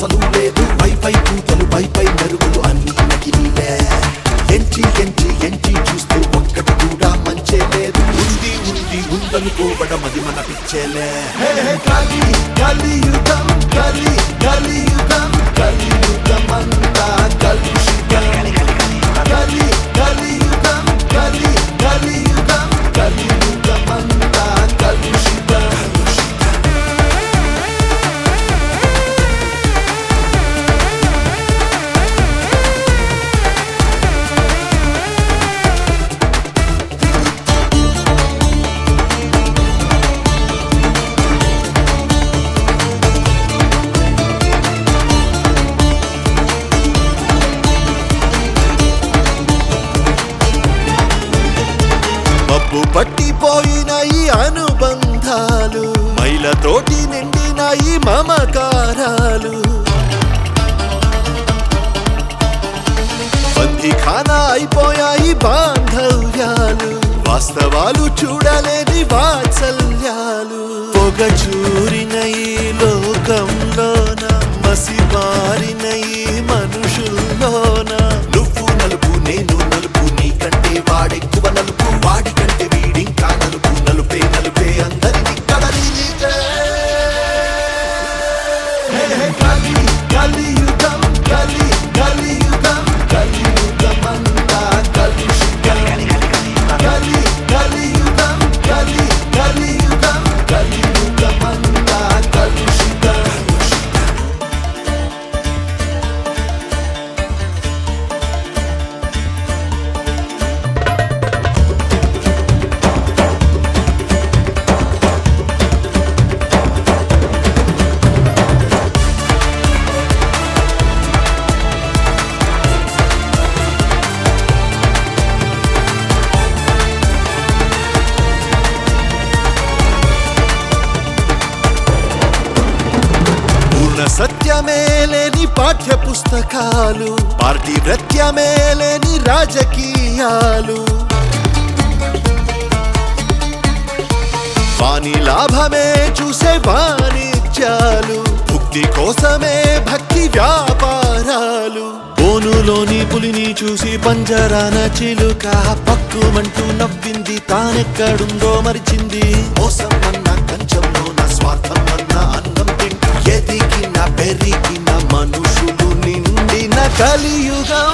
అసలు లేదు పై పై పూతలు పై పై మెరుగులు అన్ని నకిలీలే ఎంచి ఎంచి ఎంచి చూస్తే ఒక్కటి కూడా మంచే లేదు ఉంది ఉంది ఉందనుకోవడం అది మన పిచ్చేలే హే, హే, కలి కలియుగం కలి కలియుగం కలియుగం అంతా కలుషితం కలి కలియుగం కలి కలియుగం కలియుగం అంతా కలుషితం మబ్బు పట్టిపోయిన ఈ అనుబంధాలు మైలతోటి నిండిన ఈ మమకారాలు బందీఖానా అయిపోయాయి బాంధవ్యాలు వాస్తవాలు చూడలేని వాత్సల్యాలు పొగ చూరిన ఈ లోకంలోన మసిమారిన ఈ మనుషుల్లోన నువ్వు నలుపు నేను నలుపు నీకంటే వాడెక్కువ నలుపు వాడి కంటే వీడింకా నలుపు నలుపే నలుపే అందరినీ కదలితే హే హే కలి కలియుగం కలి కలియుగం కలియుగం అంతా కలుషితం కలి కలియుగం కలి కలియుగం కలియుగం అంతా కలుషితం పూర్ణ సత్యమే లేని పాఠ్య పుస్తకాలు పార్టీ వృత్యమే లేని రాజకీయాలు వాణి లాభమే చూసే వాణిజ్యాలు భుక్తి కోసమే భక్తి వ్యాపారాలు బోనులోని పులిని చూసి పంజరాన చిలుక పక్కుమంటూ నవ్వింది తానెక్కడుందో మరిచింది మోసం అన్న కంచంలో నా స్వార్థం అన్న అన్నం తింటూ ఎదిగిన పెరిగిన మనుషులు నిండిన కలియుగం